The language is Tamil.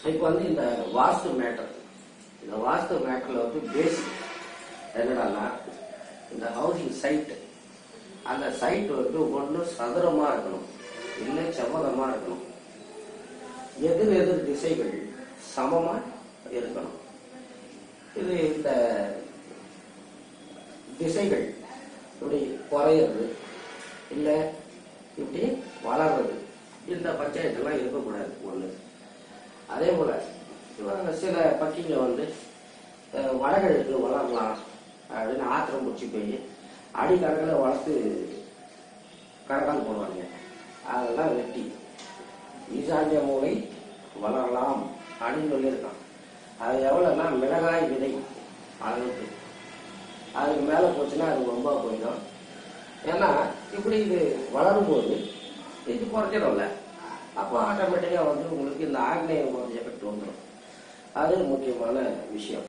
இப்போ வந்து இந்த வாஸ்து மேட்டர் இந்த வாஸ்து மேட்டர்ல வந்து பேசிக் என்னடான்னா இந்த ஹவுசிங் சைட் அந்த சைட் வந்து ஒன்று சதுரமா இருக்கணும் இல்லை செவ்வகமா இருக்கணும் எதிர் எதிர் திசைகள் சமமா இருக்கணும் இது இந்த திசைகள் இப்படி குறையிறது இல்லை இப்படி வளர்றது இந்த பஞ்சாயத்துலாம் இருக்கக்கூடாது ஒன்று அதே போல இவங்க சில பக்கிங்க வந்து அஹ், வடகிழக்கு வளரலாம் அப்படின்னு ஆத்திரம் முடிச்சு போய் அடிக்கணக்கில் வளர்த்து கரகான் போடுவாங்க அதெல்லாம் வெட்டி ஈசான்ய மூலை வளரலாம் அப்படின்னு சொல்லியிருக்கான் அது எவ்வளோன்னா மிளகாய் விதை அளவுக்கு அதுக்கு மேலே போச்சுன்னா அது ரொம்ப போயிடும் ஏன்னா இப்படி இது வளரும்போது இது குறைஞ்சிடும்ல அப்போ ஆட்டோமேட்டிக்காக வந்து உங்களுக்கு இந்த ஆக்னேய மாதிரி எஃபெக்ட் வந்துடும் அது முக்கியமான விஷயம்